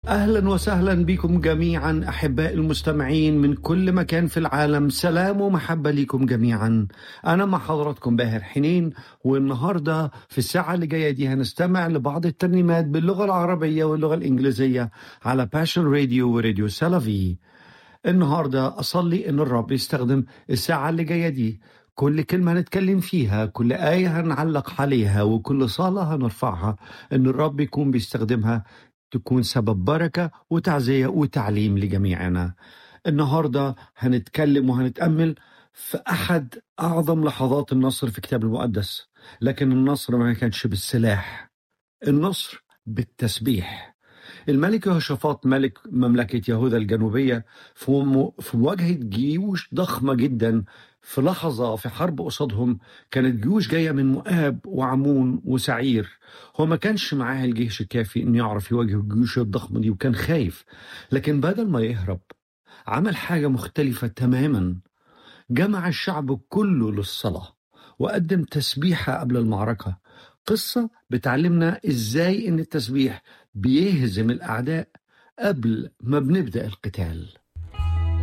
اهلا وسهلا بكم جميعا احباء المستمعين من كل مكان في العالم سلام ومحبه لكم جميعا انا مع حضراتكم باهر حنين والنهارده في الساعه اللي جايه دي هنستمع لبعض الترنيمات باللغه العربيه واللغه الانجليزيه على باشن راديو وراديو سلفي النهارده اصلي ان الرب يستخدم الساعه اللي جايه دي كل كلمة هنتكلم فيها كل آية هنعلق عليها وكل صلاة هنرفعها إن الرب يكون بيستخدمها تكون سبب بركة وتعزية وتعليم لجميعنا النهاردة هنتكلم وهنتأمل في أحد أعظم لحظات النصر في الكتاب المقدس لكن النصر ما كانش بالسلاح النصر بالتسبيح الملك يهوشافاط ملك مملكة يهوذا الجنوبية في مواجهة جيوش ضخمة جدا في لحظة في حرب قصادهم كانت جيوش جاية من مؤاب وعمون وسعير هو ما كانش معاه الجيش الكافي انه يعرف يواجه الجيوش الضخمة دي وكان خايف لكن بدل ما يهرب عمل حاجة مختلفة تماما جمع الشعب كله للصلاة وقدم تسبيحة قبل المعركة قصة بتعلمنا ازاي ان التسبيح بيهزم الاعداء قبل ما بنبدأ القتال